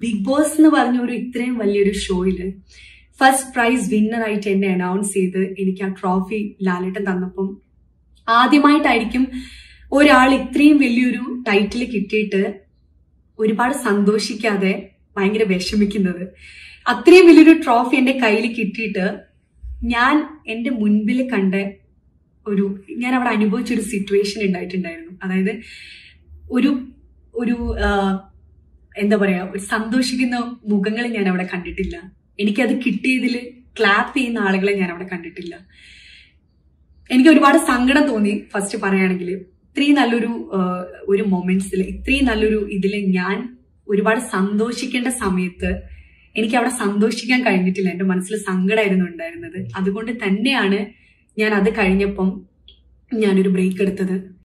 big boss എന്ന് പറഞ്ഞ ഒരു ഇത്രയും വലിയൊരു ഷോയില് ഫസ്റ്റ് പ്രൈസ് വിന്നർ ആയിട്ട് എന്നെ അനൗൺസ് ചെയ്ത് എനിക്ക് ആ ട്രോഫി ലാലേട്ടൻ തന്നപ്പം ആദ്യമായിട്ടായിരിക്കും ഒരാൾ ഇത്രയും വലിയൊരു ടൈറ്റിൽ കിട്ടിയിട്ട് ഒരുപാട് സന്തോഷിക്കാതെ ഭയങ്കര വിഷമിക്കുന്നത് അത്രയും വലിയൊരു ട്രോഫി എന്റെ കയ്യിൽ കിട്ടിയിട്ട് ഞാൻ എന്റെ മുൻപിൽ കണ്ട ഒരു ഞാൻ അവിടെ അനുഭവിച്ച ഒരു സിറ്റുവേഷൻ ഉണ്ടായിട്ടുണ്ടായിരുന്നു അതായത് ഒരു ഒരു ആ, എന്താ പറയാ ഒരു സന്തോഷിക്കുന്ന മുഖങ്ങൾ ഞാൻ അവിടെ കണ്ടിട്ടില്ല എനിക്കത് കിട്ടിയതിൽ ക്ലാപ്പ് ചെയ്യുന്ന ആളുകളെ ഞാൻ അവിടെ കണ്ടിട്ടില്ല എനിക്ക് ഒരുപാട് സങ്കടം തോന്നി ഫസ്റ്റ് പറയുകയാണെങ്കിൽ ഇത്രയും നല്ലൊരു ആ, ഒരു മൊമെന്റ്സിൽ ഇത്രയും നല്ലൊരു ഇതിൽ ഞാൻ ഒരുപാട് സന്തോഷിക്കേണ്ട സമയത്ത് എനിക്ക് അവിടെ സന്തോഷിക്കാൻ കഴിഞ്ഞിട്ടില്ല എന്റെ മനസ്സിൽ സങ്കടമായിരുന്നു ഉണ്ടായിരുന്നത് അതുകൊണ്ട് തന്നെയാണ് ഞാൻ അത് കഴിഞ്ഞപ്പം ഞാനൊരു ബ്രേക്ക് എടുത്തത്